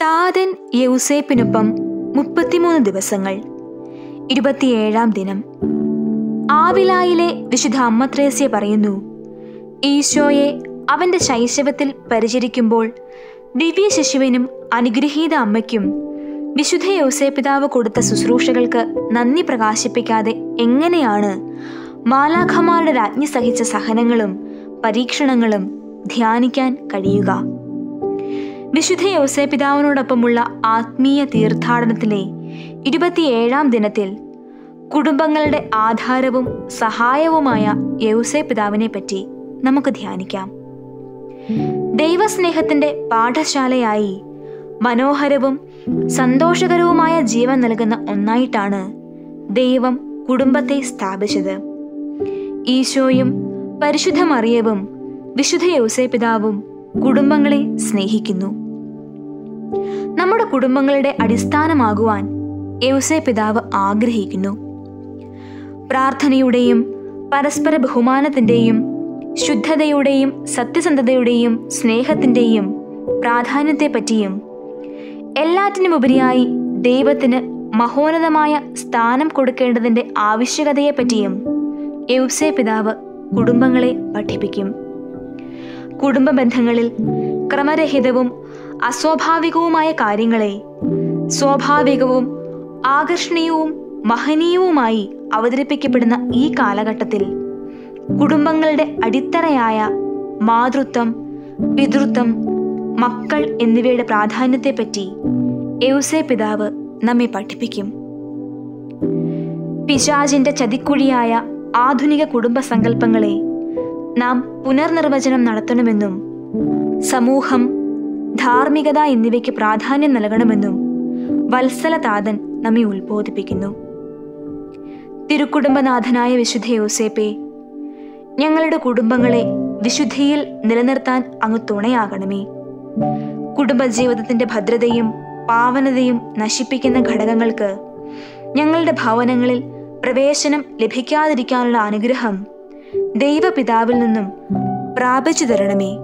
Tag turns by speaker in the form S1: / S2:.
S1: താതൻ യൗസേപ്പിനൊപ്പം മുപ്പത്തിമൂന്ന് ദിവസങ്ങൾ ഇരുപത്തിയേഴാം ദിനം ആവിലായിലെ വിശുദ്ധ അമ്മത്രേസ്യ പറയുന്നു ഈശോയെ അവന്റെ ശൈശവത്തിൽ പരിചരിക്കുമ്പോൾ ദിവ്യ ശിശുവിനും അനുഗ്രഹീത അമ്മയ്ക്കും വിശുദ്ധ യൗസേപിതാവ് കൊടുത്ത ശുശ്രൂഷകൾക്ക് നന്ദി പ്രകാശിപ്പിക്കാതെ എങ്ങനെയാണ് മാലാഖമാരുടെ രാജ്ഞി സഹിച്ച സഹനങ്ങളും പരീക്ഷണങ്ങളും ധ്യാനിക്കാൻ കഴിയുക വിശുദ്ധ യൗസേപിതാവിനോടൊപ്പമുള്ള ആത്മീയ തീർത്ഥാടനത്തിലെ ഇരുപത്തിയേഴാം ദിനത്തിൽ കുടുംബങ്ങളുടെ ആധാരവും സഹായവുമായ യൗസേപിതാവിനെ പറ്റി നമുക്ക് ധ്യാനിക്കാം ദൈവസ്നേഹത്തിന്റെ പാഠശാലയായി മനോഹരവും സന്തോഷകരവുമായ ജീവൻ നൽകുന്ന ഒന്നായിട്ടാണ് ദൈവം കുടുംബത്തെ സ്ഥാപിച്ചത് ഈശോയും പരിശുദ്ധ മറിയവും വിശുദ്ധ യൗസേപിതാവും കുടുംബങ്ങളെ സ്നേഹിക്കുന്നു നമ്മുടെ കുടുംബങ്ങളുടെ അടിസ്ഥാനമാകുവാൻ യൗസേ പിതാവ് ആഗ്രഹിക്കുന്നു പ്രാർത്ഥനയുടെയും പരസ്പര ബഹുമാനത്തിന്റെയും ശുദ്ധതയുടെയും സത്യസന്ധതയുടെയും സ്നേഹത്തിന്റെയും പ്രാധാന്യത്തെപ്പറ്റിയും എല്ലാറ്റിനുമുപരിയായി ദൈവത്തിന് മഹോന്നതമായ സ്ഥാനം കൊടുക്കേണ്ടതിന്റെ ആവശ്യകതയെപ്പറ്റിയും യൗസേ പിതാവ് കുടുംബങ്ങളെ പഠിപ്പിക്കും കുടുംബ ബന്ധങ്ങളിൽ ക്രമരഹിതവും അസ്വാഭാവികവുമായ കാര്യങ്ങളെ സ്വാഭാവികവും ആകർഷണീയവും മഹനീയവുമായി അവതരിപ്പിക്കപ്പെടുന്ന ഈ കാലഘട്ടത്തിൽ കുടുംബങ്ങളുടെ അടിത്തറയായ മാതൃത്വം പിതൃത്വം മക്കൾ എന്നിവയുടെ പ്രാധാന്യത്തെപ്പറ്റി യൗസേ പിതാവ് നമ്മെ പഠിപ്പിക്കും പിശാചിന്റെ ചതിക്കുഴിയായ ആധുനിക കുടുംബ സങ്കല്പങ്ങളെ നാം പുനർനിർവചനം നടത്തണമെന്നും സമൂഹം ധാർമ്മികത എന്നിവയ്ക്ക് പ്രാധാന്യം നൽകണമെന്നും വത്സലതാതൻ നമ്മെ ഉത്ബോധിപ്പിക്കുന്നു തിരുക്കുടുംബനാഥനായ വിശുദ്ധ യോസേപ്പെ ഞങ്ങളുടെ കുടുംബങ്ങളെ വിശുദ്ധിയിൽ നിലനിർത്താൻ അങ്ങ് തുണയാകണമേ കുടുംബജീവിതത്തിന്റെ ഭദ്രതയും പാവനതയും നശിപ്പിക്കുന്ന ഘടകങ്ങൾക്ക് ഞങ്ങളുടെ ഭവനങ്ങളിൽ പ്രവേശനം ലഭിക്കാതിരിക്കാനുള്ള അനുഗ്രഹം ദൈവപിതാവിൽ നിന്നും പ്രാപിച്ചു തരണമേ